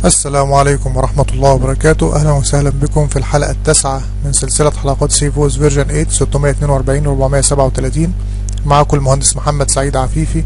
السلام عليكم ورحمة الله وبركاته أهلا وسهلا بكم في الحلقة التاسعة من سلسلة حلقات سيفوز فيرجن 8 642 و 437 معكم المهندس محمد سعيد عفيفي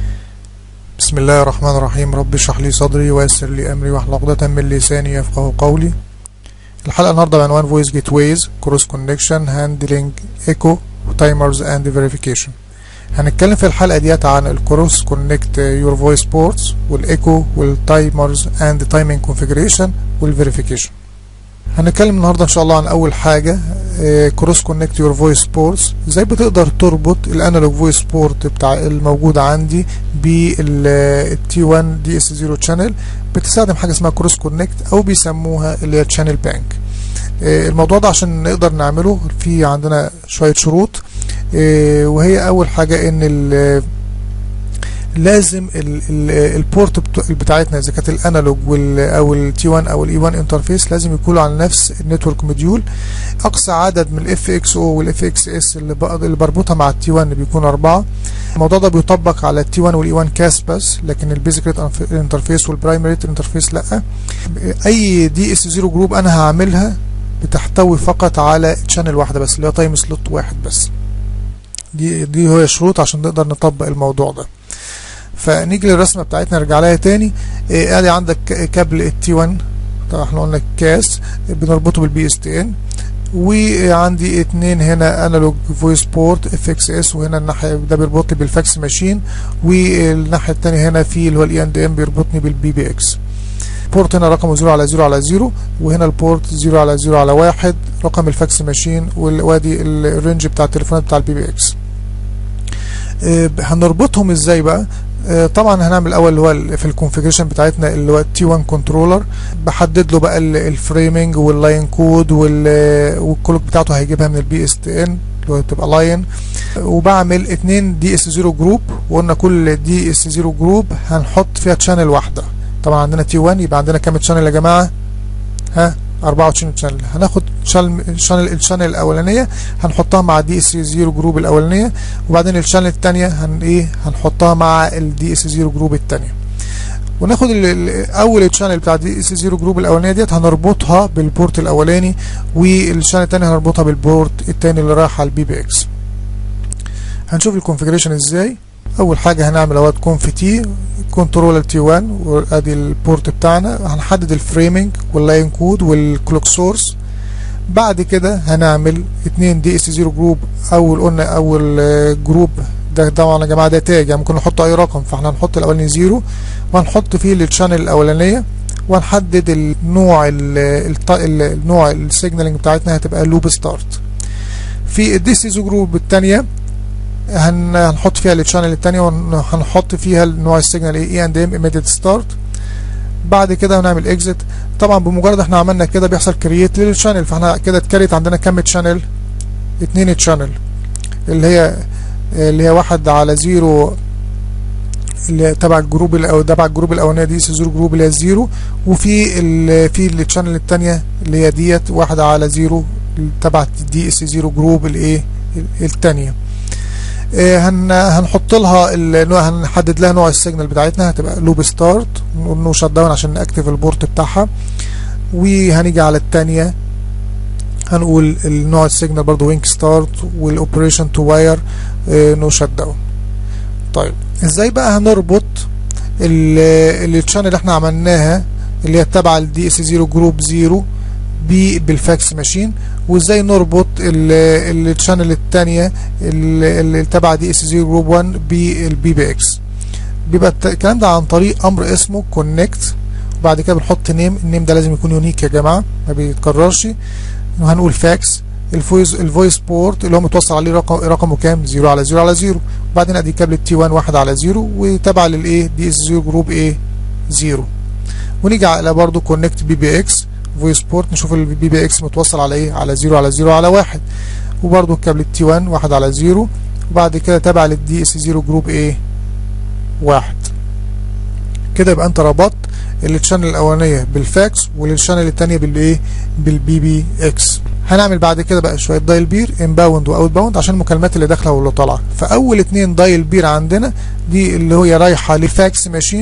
بسم الله الرحمن الرحيم رب اشرح لي صدري ويسر لي أمري واحلل عقدة من لساني يفقه قولي الحلقة النهاردة بعنوان فويس جيت ويز كروس كونكشن هاندلنج ايكو تايمرز اند فيريفيكيشن هنتكلم في الحلقة ديت عن الكروس كونكت يور فويس بورتس والايكو والتايمرز اند تايمينج كونفيجريشن والفيريفيكيشن هنتكلم النهارده ان شاء الله عن اول حاجه كروس كونكت يور فويس بورتس ازاي بتقدر تربط الانالوج فويس بورت بتاع الموجود عندي بالتي 1 دي اس 0 شانل بتستخدم حاجه اسمها كروس كونكت او بيسموها اللي هي تشانل بانك الموضوع ده عشان نقدر نعمله في عندنا شويه شروط وهي اول حاجه ان لازم البورت بتاعتنا اذا كانت الانالوج او التي 1 او الاي 1 انترفيس لازم يكونوا على نفس النتورك موديول اقصى عدد من الاف اكس او والاف اكس اس اللي اللي بربطها مع التي 1 بيكون اربعه الموضوع ده بيطبق على التي 1 والاي 1 كاس بس لكن البيزك ريت انترفيس والبرايمري ريت انترفيس لا اي دي اس 0 جروب انا هعملها بتحتوي فقط على تشانل واحده بس اللي هي تايم سلوت واحد بس دي دي هي شروط عشان نقدر نطبق الموضوع ده فنيجي للرسمه بتاعتنا نرجع لها تاني إيه ادي عندك كابل التي 1 طبعا احنا قلنا كاس بنربطه بالبي اس تي ان وعندي اتنين هنا انالوج فويس بورت اف اكس اس وهنا الناحيه ده بيربطني بالفاكس ماشين والناحيه الثانيه هنا في اللي هو الاي اند ام بيربطني بالبي بي اكس بورت هنا رقمه 0 على 0 على 0 وهنا البورت 0 على 0 على 1 رقم الفاكس ماشين وادي الرينج بتاع التليفونات بتاع البي بي اكس اه هنربطهم ازاي بقى اه طبعا هنعمل الاول اللي هو في الكونفيجريشن بتاعتنا اللي هو التي 1 كنترولر بحدد له بقى الفريمنج واللاين كود والكلوك بتاعته هيجيبها من البي اس تي ان اللي هو تبقى لاين وبعمل اتنين دي اس 0 جروب وقلنا كل دي اس 0 جروب هنحط فيها تشانل واحده طبعا عندنا تي 1 يبقى عندنا كام تشانل يا جماعه ها 24 شانل هناخد شانل الشانل الاولانيه هنحطها مع دي اس 0 جروب الاولانيه وبعدين الشانل الثانيه هن ايه هنحطها مع الدي اس 0 جروب الثانيه وناخد اول تشانل بتاع دي اس 0 جروب الاولانيه ديت هنربطها بالبورت الاولاني والشانل الثاني هنربطها بالبورت الثاني اللي رايح على البي بي اكس هنشوف الكونفيجريشن ازاي اول حاجه هنعمل اهوت كونف تي كنترولر تي 1 وادي البورت بتاعنا هنحدد الفريمنج واللاين كود والكلوك سورس بعد كده هنعمل اتنين دي اس 0 جروب اول قلنا اول جروب ده طبعا يا جماعه ده تاج يعني ممكن نحط اي رقم فاحنا هنحط الاولاني زيرو وهنحط فيه الشانل الاولانيه وهنحدد النوع النوع السيجنالينج بتاعتنا هتبقى لوب ستارت في الدي اس 0 جروب الثانيه هنحط فيها الشانل الثانيه وهنحط فيها نوع السيجنال اي اند ام ايميديت ستارت بعد كده هنعمل اكزit طبعا بمجرد احنا عملنا كده بيحصل كرييت للشانل فاحنا كده اتكريت عندنا كام تشانل اتنين تشانل اللي هي اللي هي واحد على زيرو اللي تبع الجروب او تبع الجروب الاولانيه دي زيرو جروب اللي هي الزيرو وفي ال في الشانل الثانيه اللي هي ديت واحد على زيرو تبع دي اس زيرو جروب الايه الثانيه هن هنحط لها هنحدد لها نوع السيجنال بتاعتنا هتبقى لوب ستارت نقول نو شت داون عشان ناكتف البورت بتاعها وهنيجي على الثانيه هنقول النوع السيجنال برضو وينك ستارت والاوبريشن تو واير نو شت داون طيب ازاي بقى هنربط الشانل اللي احنا عملناها اللي هي تبع الدي اس 0 جروب 0 بالفاكس ماشين وازاي نربط الشانل الثانيه اللي تبع دي اس 0 جروب 1 بالبي بي اكس بيبقى الكلام ده عن طريق امر اسمه كونكت وبعد كده بنحط نيم النيم ده لازم يكون يونيك يا جماعه ما بيتكررش وهنقول فاكس الفويس الفويس بورت اللي هو متوصل عليه رقم رقمه كام 0 على 0 على 0 وبعدين ادي كابل تي 1 1 على 0 وتابع للايه دي اس 0 جروب ايه 0 ونيجي على برضه كونكت بي بي اكس فويس بورت نشوف البي بي اكس متوصل على ايه على 0 على 0 على 1 وبرده الكابل التي 1 1 على 0 وبعد كده تابع للدي اس 0 جروب ايه 1 كده يبقى انت ربطت الشانل الاولانيه بالفاكس والشانل الثانيه بالايه بالبي بي اكس هنعمل بعد كده بقى شويه دايل بير انباوند واوت باوند عشان المكالمات اللي داخله واللي طالعه فاول اتنين دايل بير عندنا دي اللي هي رايحه لفاكس ماشين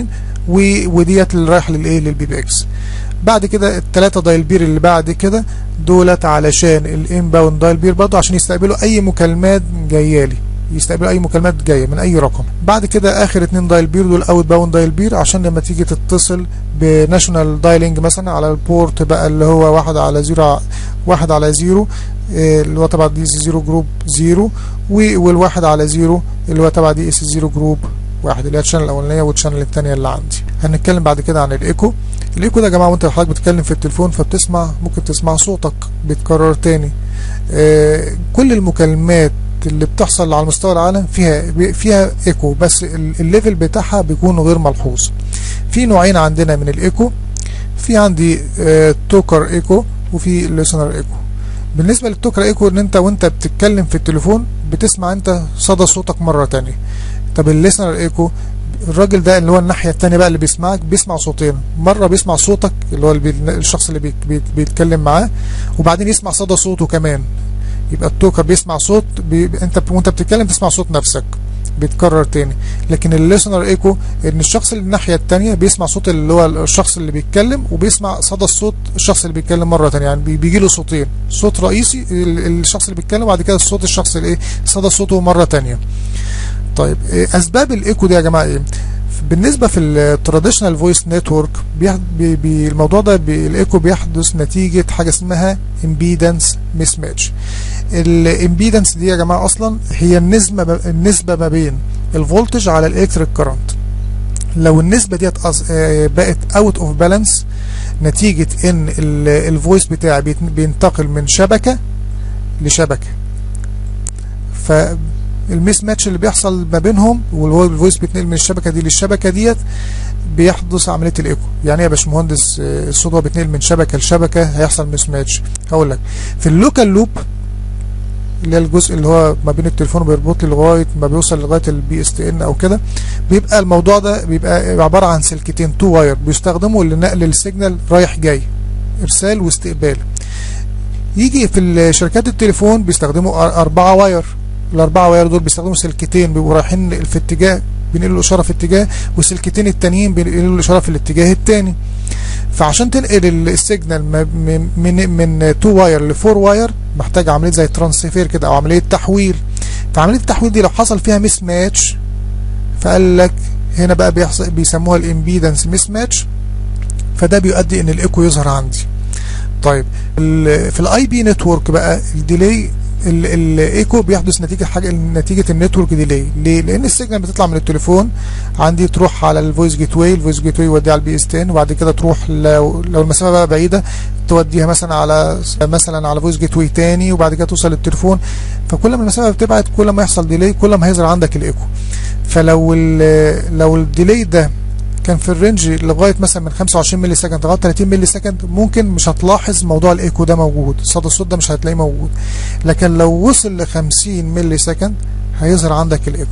وديت اللي رايحه للايه للبي بي اكس بعد كده الثلاثه دايل بير اللي بعد كده دولت علشان الانباوند دايل بير برضه عشان يستقبلوا اي مكالمات جايه لي يستقبلوا اي مكالمات جايه من اي رقم بعد كده اخر اتنين دايل بير دول اوت باوند دايل بير عشان لما تيجي تتصل بناشونال دايلنج مثلا على البورت بقى اللي هو واحد على زيرو واحد على زيرو اللي هو تبع دي اس زيرو جروب زيرو والواحد على زيرو اللي هو تبع دي اس زيرو جروب واحد اللي هي الشانل الاولانيه والشانل الثانيه اللي عندي هنتكلم بعد كده عن الايكو الايكو ده يا جماعه وانت حضرتك بتتكلم في التليفون فبتسمع ممكن تسمع صوتك بيتكرر تاني آه كل المكالمات اللي بتحصل على مستوى العالم فيها فيها ايكو بس الليفل بتاعها بيكون غير ملحوظ في نوعين عندنا من الايكو في عندي آه توكر ايكو وفي ليسنر ايكو بالنسبه للتوكر ايكو ان انت وانت بتتكلم في التليفون بتسمع انت صدى صوتك مره تانية طب الليسنر ايكو الراجل ده اللي هو الناحيه الثانيه بقى اللي بيسمعك بيسمع صوتين مره بيسمع صوتك اللي هو الشخص اللي بي بيتكلم معاه وبعدين يسمع صدى صوته كمان يبقى التوكر بيسمع صوت بي... انت وانت بتتكلم تسمع صوت نفسك بيتكرر تاني لكن الليسنر ايكو ان الشخص اللي الناحيه الثانيه بيسمع صوت اللي هو الشخص اللي بيتكلم وبيسمع صدى الصوت الشخص اللي بيتكلم مره ثانيه يعني بيجي له صوتين صوت رئيسي الشخص اللي بيتكلم وبعد كده الصوت الشخص اللي ايه صدى صوته مره ثانيه طيب اسباب الايكو دي يا جماعه ايه بالنسبه في التراديشنال فويس نتورك بي الموضوع ده بي الايكو بيحدث نتيجه حاجه اسمها امبيدنس ميس ماتش الامبيدنس دي يا جماعه اصلا هي النسبه النسبه ما بين الفولتج على الالكتريك كرنت لو النسبه ديت بقت اوت اوف بالانس نتيجه ان الفويس بتاعي بينتقل من شبكه لشبكه ف الميس ماتش اللي بيحصل ما بينهم والفويس بيتنقل من الشبكه دي للشبكه ديت بيحدث عمليه الايكو يعني يا باشمهندس الصوت هو بيتنقل من شبكه لشبكه هيحصل ميس ماتش هقول لك في اللوكال لوب اللي هي الجزء اللي هو ما بين التليفون وبيربط لي لغايه ما بيوصل لغايه البي اس تي ان او كده بيبقى الموضوع ده بيبقى عباره عن سلكتين تو واير بيستخدموا لنقل السيجنال رايح جاي ارسال واستقبال يجي في شركات التليفون بيستخدموا أربعة واير الأربعة واير دول بيستخدموا سلكتين بيبقوا رايحين في اتجاه بينقلوا الإشارة في اتجاه والسلكتين التانيين بينقلوا الإشارة في الاتجاه التاني فعشان تنقل السيجنال من من من 2 واير ل 4 واير محتاج عمليه زي ترانسفير كده او عمليه تحويل فعمليه التحويل دي لو حصل فيها ميس ماتش فقال لك هنا بقى بيحصل بيسموها الامبيدنس ميس ماتش فده بيؤدي ان الايكو يظهر عندي طيب في الاي بي نتورك بقى الديلي الايكو بيحدث نتيجه حاجه نتيجه النتورك ديلي ليه لان السيجنال بتطلع من التليفون عندي تروح على الفويس جيت واي الفويس جيت واي يوديها على البي اس 10 وبعد كده تروح لو, لو المسافه بقى بعيده توديها مثلا على مثلا على فويس جيت واي تاني وبعد كده توصل للتليفون فكل ما المسافه بتبعد كل ما يحصل ديلي كل ما هيظهر عندك الايكو فلو لو الديلي ده كان في الرينج لغايه مثلا من 25 مللي سكند لغايه 30 مللي سكند ممكن مش هتلاحظ موضوع الايكو ده موجود صدى الصوت ده مش هتلاقيه موجود لكن لو وصل ل 50 مللي سكند هيظهر عندك الايكو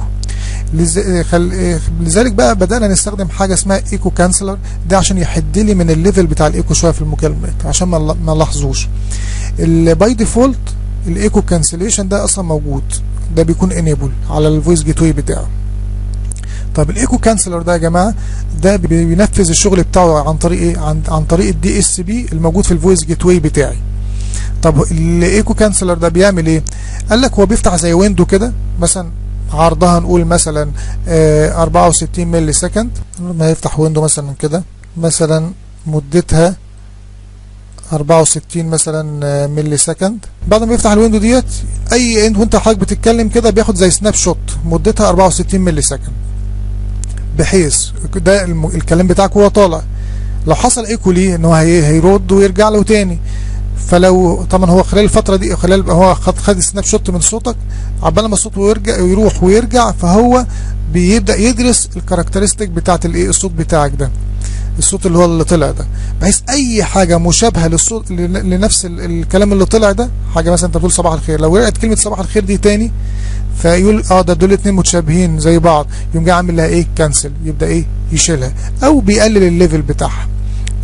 لذلك بقى بدانا نستخدم حاجه اسمها ايكو كانسلر ده عشان يحد لي من الليفل بتاع الايكو شويه في المكالمات عشان ما نلاحظوش باي ديفولت الايكو كانسليشن ده اصلا موجود ده بيكون انيبل على الفويس جيت واي بتاعه طب الايكو كانسلر ده يا جماعه ده بينفذ الشغل بتاعه عن طريق ايه عن, عن طريق الدي اس بي الموجود في الفويس جيت واي بتاعي طب الايكو كانسلر ده بيعمل ايه قال لك هو بيفتح زي ويندو كده مثلا عرضها نقول مثلا آه 64 ملي سكند لما يفتح ويندو مثلا كده مثلا مدتها 64 مثلا ملي سكند بعد ما يفتح الويندو ديت اي وانت حضرتك بتتكلم كده بياخد زي سناب شوت مدتها 64 ملي سكند بحيث ده الكلام بتاعك هو طالع لو حصل ايكو ليه ان هو هيرد ويرجع له تاني فلو طبعا هو خلال الفتره دي خلال هو خد خد سناب شوت من صوتك عبال ما صوته يرجع يروح ويرجع فهو بيبدا يدرس الكاركترستيك بتاعت الايه الصوت بتاعك ده الصوت اللي هو اللي طلع ده بحيث اي حاجه مشابهه للصوت لنفس الكلام اللي طلع ده حاجه مثلا انت بتقول صباح الخير لو رجعت كلمه صباح الخير دي تاني فيقول اه ده دول اتنين متشابهين زي بعض يقوم جاي عامل لها ايه كانسل يبدا ايه يشيلها او بيقلل الليفل بتاعها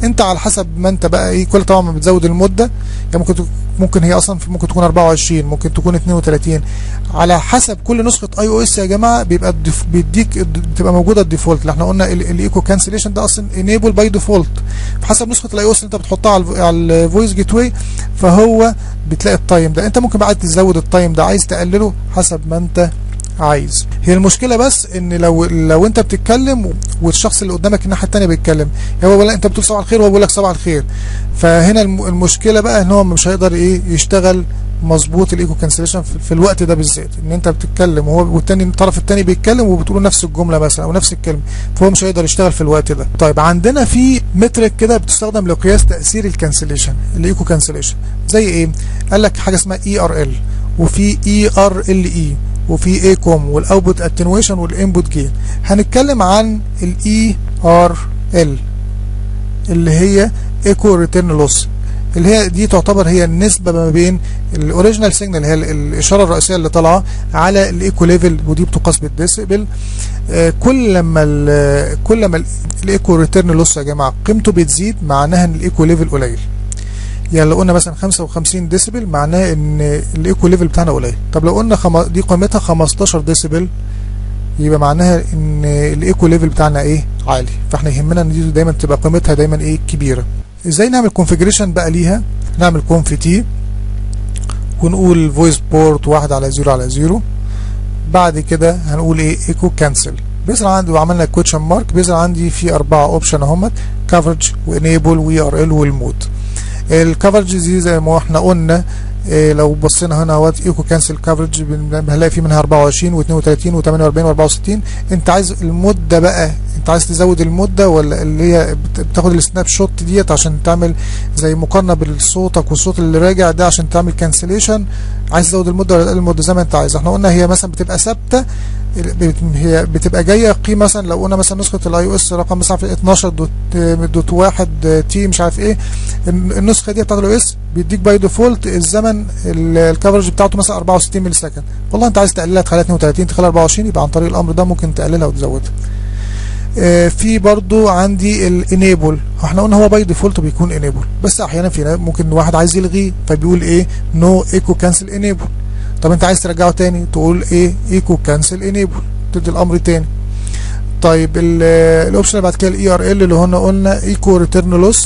انت على حسب ما انت بقى ايه كل طبعا ما بتزود المده يعني ممكن تك- ممكن هي اصلا ممكن تكون 24 ممكن تكون 32 على حسب كل نسخه اي او اس يا جماعه بيبقى الدف- بيديك بتبقى موجوده الديفولت اللي احنا قلنا ال- الايكو كانسليشن ده اصلا انيبل باي ديفولت فحسب نسخه الاي او اس اللي انت بتحطها على الف- على الفويس جيت واي فهو بتلاقي التايم ده انت ممكن بقى تزود التايم ده عايز تقلله حسب ما انت عايز هي المشكله بس ان لو لو انت بتتكلم والشخص اللي قدامك الناحيه الثانيه بيتكلم هو ولا انت بتقول صباح الخير وهو بيقول لك صباح الخير فهنا الم- المشكله بقى ان هو مش هيقدر ايه يشتغل مظبوط الايكو كانسليشن في, في الوقت ده بالذات ان انت بتتكلم وهو والتاني الطرف الثاني بيتكلم وبتقولوا نفس الجمله مثلا او نفس الكلمه فهو مش هيقدر يشتغل في الوقت ده طيب عندنا في مترك كده بتستخدم لقياس تاثير الكانسليشن الايكو كانسليشن زي ايه قال لك حاجه اسمها اي ار ال وفي اي ار ال اي وفي اي كوم والاوتبوت اتنويشن والانبوت جين هنتكلم عن الاي ار ال اللي هي ايكو ريتيرن لوس اللي هي دي تعتبر هي النسبة ما بين الاوريجينال سيجنال اللي هي ال- الإشارة الرئيسية اللي طالعة على الايكو ليفل ودي بتقاس بالديسيبل آه، كل لما ال- كل لما الايكو ريتيرن لوس يا جماعة قيمته بتزيد معناها ان الايكو ليفل قليل يعني لو قلنا مثلا 55 ديسيبل معناه ان الايكو ليفل بتاعنا قليل طب لو قلنا خم... دي قيمتها 15 ديسيبل يبقى معناها ان الايكو ليفل بتاعنا ايه عالي فاحنا يهمنا ان دي دايما تبقى قيمتها دايما ايه كبيره ازاي نعمل كونفيجريشن بقى ليها نعمل كونف تي ونقول فويس بورت واحد على زيرو على زيرو بعد كده هنقول ايه ايكو كانسل بيظهر عندي وعملنا كوتشن مارك بيظهر عندي في اربعه اوبشن اهمت كفرج وانيبل وي ار ال والمود الكفرج دي زي ما احنا قلنا إيه لو بصينا هنا اهوت ايكو كانسل كفرج هنلاقي في منها 24 و32 و48 و64 انت عايز المده بقى انت عايز تزود المده ولا اللي هي بت- بتاخد السناب شوت ديت عشان تعمل زي مقارنه بالصوتك والصوت اللي راجع ده عشان تعمل كانسليشن عايز تزود المده ولا تقلل المده زي ما انت عايز احنا قلنا هي مثلا بتبقى ثابته بت- هي بتبقى جايه قيمه مثلا لو قلنا مثلا نسخه الاي او اس رقم مثلا في 12 دوت دوت واحد تي مش عارف ايه النسخه دي بتاعت الاو اس بيديك باي ديفولت الزمن ال- الكفرج بتاعته مثلا 64 ملي سكند والله انت عايز تقللها تخليها 32 تخليها 24 يبقى عن طريق الامر ده ممكن تقللها وتزودها آه، في برضو عندي الانيبل احنا قلنا هو باي ديفولت بيكون انيبل بس احيانا في ناس- ممكن واحد عايز يلغيه فبيقول ايه نو ايكو كانسل انيبل طب انت عايز ترجعه تاني تقول ايه ايكو كانسل انيبل تدي الامر تاني طيب ال- الاوبشن اللي بعد كده الاي ار ال اللي هنا قلنا ايكو ريتيرن لوس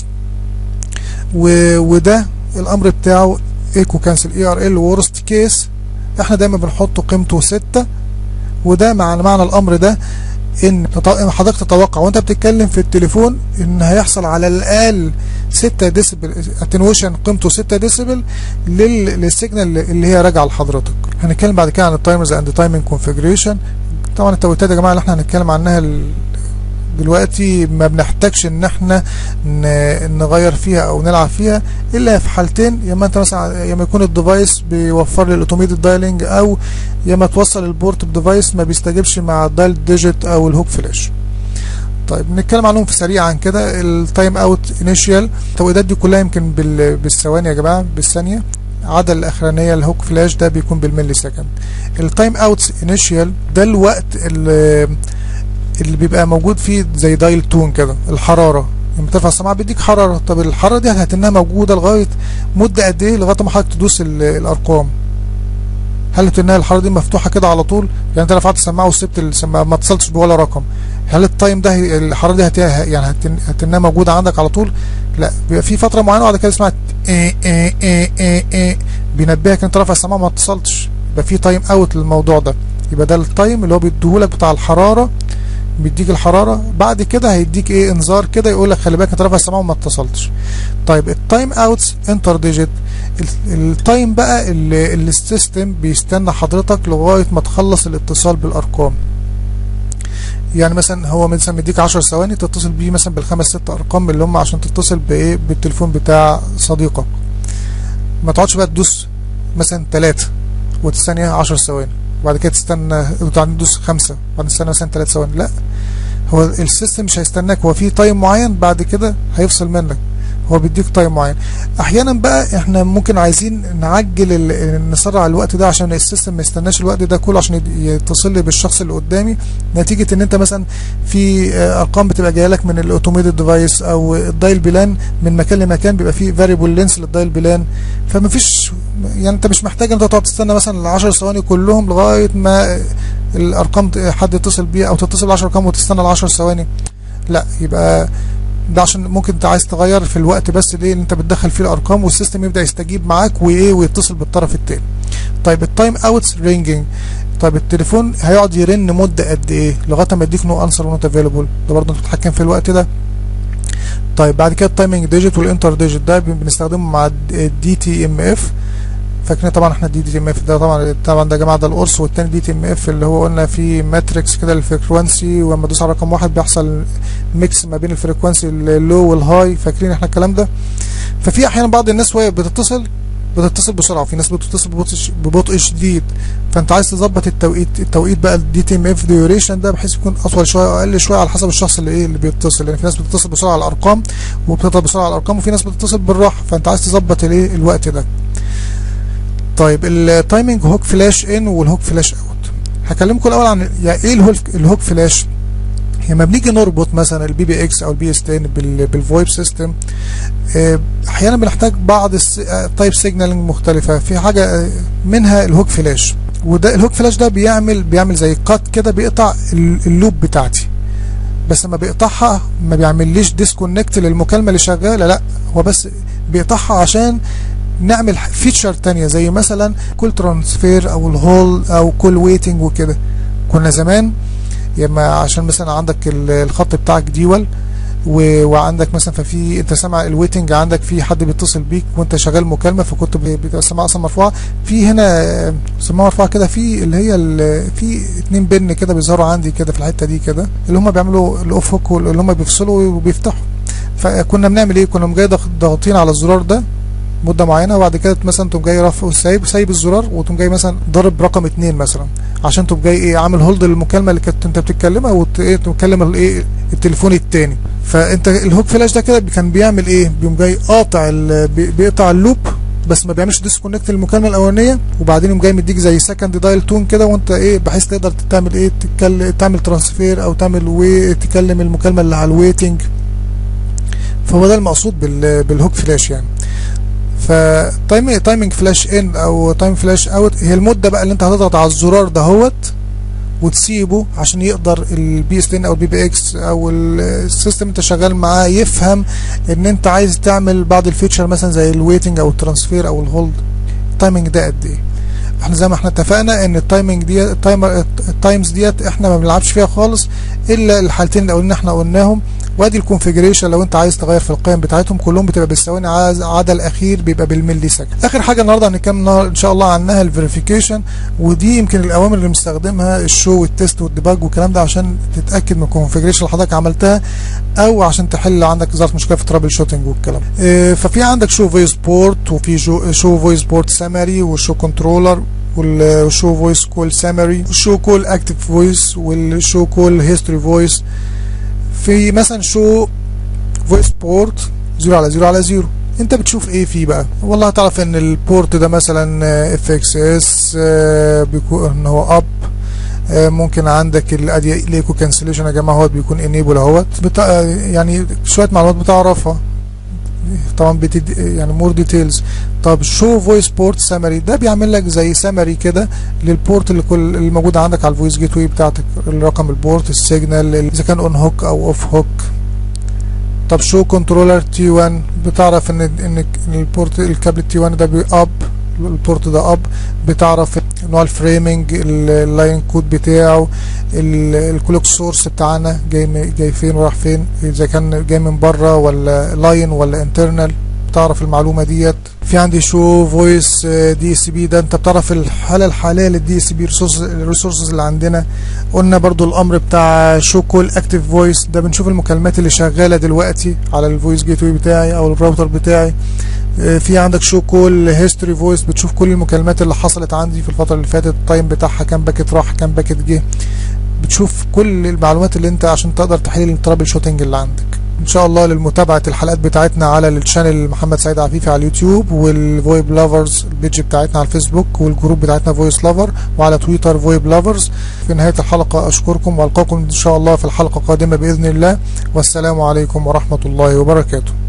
وده الامر بتاعه ايكو كانسل اي ار ال ورست كيس احنا دايما بنحط قيمته 6 وده مع معنى الامر ده ان تط- حضرتك تتوقع وانت بتتكلم في التليفون ان هيحصل على الاقل 6 ديسبل اتنويشن قيمته 6 ديسبل لل- للسيجنال اللي هي راجعه لحضرتك هنتكلم بعد كده عن التايمرز اند تايمنج كونفيجريشن طبعا التوقيتات يا جماعه اللي احنا هنتكلم عنها ال- دلوقتي ما بنحتاجش ان احنا ن- نغير فيها او نلعب فيها الا في حالتين يا اما انت مثلا يا اما يكون الديفايس بيوفر لي الاوتوميتد دايلنج او يا اما توصل البورت بديفايس ما بيستجيبش مع الدايل ديجيت او الهوك فلاش طيب نتكلم عنهم في سريعا كده التايم اوت انيشال التوقيتات دي كلها يمكن بال- بالثواني يا جماعه بالثانيه عدا الاخرانيه الهوك فلاش ده بيكون بالملي سكند التايم اوت انيشال ده الوقت اللي اللي بيبقى موجود فيه زي دايل تون كده الحراره لما ترفع السماعه بيديك حراره طب الحراره دي هتنها موجوده لغايه مده قد ايه لغايه ما حضرتك تدوس ال- الارقام هل هتنها الحراره دي مفتوحه كده على طول يعني انت رفعت السماعه وسبت السماعه ما اتصلتش بولا رقم هل التايم ده هي- الحراره دي هت... يعني هتن... هتنها موجوده عندك على طول لا بيبقى في فتره معينه وبعد كده اسمها إيه إيه إيه إيه إيه بينبهك انت رافع السماعه ما اتصلتش يبقى في تايم اوت للموضوع ده يبقى ده التايم اللي هو بيديهولك بتاع الحراره بيديك الحراره بعد كده هيديك ايه انذار كده يقول لك خلي بالك انت رافع السماعه وما اتصلتش طيب التايم اوتس انتر ديجيت التايم بقى اللي اللي السيستم بيستنى حضرتك لغايه ما تخلص الاتصال بالارقام يعني مثلا هو مثلا مديك 10 ثواني تتصل بيه مثلا بالخمس ست ارقام اللي هم عشان تتصل بايه بالتليفون بتاع صديقك ما تقعدش بقى تدوس مثلا ثلاثة وتستنى 10 ثواني وبعد كده تستنى وبعدين تدوس خمسة وبعدين تستنى مثلا ثلاث ثواني لا هو السيستم مش هيستناك هو في تايم معين بعد كده هيفصل منك هو بيديك تايم معين احيانا بقى احنا ممكن عايزين نعجل ال- نسرع الوقت ده عشان السيستم ما يستناش الوقت ده كله عشان يد- يتصل لي بالشخص اللي قدامي نتيجه ان انت مثلا في آه، ارقام بتبقى جايه لك من الاوتوميتد ديفايس او الدايل بلان من مكان لمكان بيبقى فيه فاريبل لينس للدايل بلان فما فيش يعني انت مش محتاج انت تقعد تستنى مثلا ال 10 ثواني كلهم لغايه ما الارقام ت- حد يتصل بيها او تتصل ب 10 ارقام وتستنى ال 10 ثواني لا يبقى ده عشان ممكن انت عايز تغير في الوقت بس ليه اللي انت بتدخل فيه الارقام والسيستم يبدا يستجيب معاك وايه ويتصل بالطرف التاني طيب التايم اوتس رينجينج طيب التليفون هيقعد يرن مده قد ايه لغايه ما يديك نو انسر ونوت افيلبل ده برضه انت بتتحكم في الوقت ده طيب بعد كده التايمنج ديجيت والانتر ديجيت ده بنستخدمه مع الدي تي ام اف فاكرين طبعا احنا الدي تي ام اف ده طبعا طبعا ده يا جماعه ده القرص والتاني دي تي ام اف اللي هو قلنا فيه ماتريكس كده الفريكوانسي ولما تدوس على رقم واحد بيحصل ميكس ما بين الفريكوانسي اللو والهاي فاكرين احنا الكلام ده ففي احيانا بعض الناس وهي بتتصل بتتصل بسرعه وفي ناس بتتصل ببطء ببطء شديد فانت عايز تظبط التوقيت التوقيت بقى الدي تي ام اف ديوريشن ده بحيث يكون اطول شويه او اقل شويه على حسب الشخص اللي ايه اللي بيتصل لان في ناس بتتصل بسرعه على الارقام وبتضرب بسرعه على الارقام وفي ناس بتتصل بالراحه فانت عايز تظبط الايه الوقت ده طيب التايمنج هوك فلاش ان والهوك فلاش اوت هكلمكم الاول عن يعني ايه الهوك الهوك فلاش لما بنيجي نربط مثلا البي بي اكس او البي اس 10 بال- بالفويب سيستم آه، احيانا بنحتاج بعض التايب سيجنالينج مختلفه في حاجه آه، منها الهوك فلاش وده الهوك فلاش ده بيعمل بيعمل زي قط كده بيقطع ال- اللوب بتاعتي بس لما بيقطعها ما بيعمليش ديسكونكت للمكالمه اللي شغاله لا هو بس بيقطعها عشان نعمل فيتشر تانية زي مثلا كل ترانسفير او الهول او كل ويتنج وكده كنا زمان يا عشان مثلا عندك ال- الخط بتاعك ديول و- وعندك مثلا ففي انت سامع الويتنج عندك في حد بيتصل بيك وانت شغال مكالمه فكنت ب- بتبقى سامعها اصلا مرفوعه في هنا آه، سماعه مرفوعه كده في اللي هي ال- في اتنين بن كده بيظهروا عندي كده في الحته دي كده اللي هم بيعملوا الاوف هوك اللي هم بيفصلوا وبيفتحوا فكنا بنعمل ايه كنا جاي ضاغطين على الزرار ده مده معينه وبعد كده مثلا تقوم جاي رافع سايب سايب الزرار وتقوم جاي مثلا ضارب رقم اتنين مثلا عشان تقوم جاي ايه عامل هولد للمكالمه اللي كانت انت بتتكلمها وتكلم الايه التليفون التاني فانت الهوك فلاش ده كده كان بيعمل ايه بيقوم جاي قاطع ال- بي- بيقطع اللوب بس ما بيعملش ديسكونكت للمكالمه الاولانيه وبعدين يقوم جاي مديك زي سكند دايل تون كده وانت ايه بحيث تقدر تعمل ايه تتكلم تعمل ترانسفير او تعمل وي تكلم المكالمه اللي على الويتنج فهو ده المقصود بال بالهوك فلاش يعني فتايم تايمنج فلاش ان او تايم فلاش اوت هي المده بقى اللي انت هتضغط على الزرار دهوت وتسيبه عشان يقدر البي اس 10 او البي بي اكس او السيستم انت شغال معاه يفهم ان انت عايز تعمل بعض الفيتشر مثلا زي الويتنج او الترانسفير او الهولد التايمنج ده قد ايه احنا زي ما احنا اتفقنا ان التايمنج دي التايمر التايمز ديت احنا ما بنلعبش فيها خالص الا الحالتين اللي قلنا احنا قلناهم وادي الكونفيجريشن لو انت عايز تغير في القيم بتاعتهم كلهم بتبقى بالثواني عايز- عدا الاخير بيبقى بالملي سكند اخر حاجه النهارده هنتكلم النهار- ان شاء الله عنها الفيريفيكيشن ودي يمكن الاوامر اللي مستخدمها الشو والتيست والديباج والكلام ده عشان تتاكد من الكونفيجريشن اللي حضرتك عملتها او عشان تحل عندك ظرف مشكله في ترابل شوتنج والكلام اه ففي عندك شو فويس بورت وفي جو- شو فويس بورت سامري وشو كنترولر والشو فويس كول سامري والشو كول اكتف فويس والشو كول هيستوري فويس في مثلا شو فويس بورت 0 على 0 على 0 انت بتشوف ايه فيه بقى والله هتعرف ان البورت ده مثلا اف اكس اس بيكون ان هو اب آه، ممكن عندك الادي ليكو كانسليشن يا جماعه هو بيكون انيبل اهوت بتا... يعني شويه معلومات بتعرفها طبعا بتد... يعني مور ديتيلز طب شو فويس بورت سامري ده بيعمل لك زي سامري كده للبورت اللي كل اللي موجود عندك على الفويس جيت واي بتاعتك الرقم البورت السيجنال اذا كان اون هوك او اوف هوك طب شو كنترولر تي 1 بتعرف ان ان إن البورت الكابل تي 1 ده باب البورت ده اب بتعرف نوع الفريمنج اللاين كود بتاعه ال- الكلوك سورس بتاعنا جاي م- جاي فين وراح فين اذا كان جاي من بره ولا لاين ولا انترنال بتعرف المعلومه ديت في عندي شو فويس دي اس بي ده انت بتعرف الحاله الحاليه للدي اس بي الريسورسز اللي عندنا قلنا برضو الامر بتاع شو كول اكتف فويس ده بنشوف المكالمات اللي شغاله دلوقتي على الفويس جيت واي بتاعي او الراوتر بتاعي آه، في عندك شو كول هيستوري فويس بتشوف كل المكالمات اللي حصلت عندي في الفتره اللي فاتت التايم بتاعها كام باكت راح كام باكت جه بتشوف كل المعلومات اللي انت عشان تقدر تحل الترابل شوتنج اللي عندك ان شاء الله للمتابعة الحلقات بتاعتنا على الشانل محمد سعيد عفيفي على اليوتيوب والفويب لافرز البيج بتاعتنا على الفيسبوك والجروب بتاعتنا فويس لافر وعلى تويتر فويب لافرز في نهاية الحلقة اشكركم والقاكم ان شاء الله في الحلقة القادمة باذن الله والسلام عليكم ورحمة الله وبركاته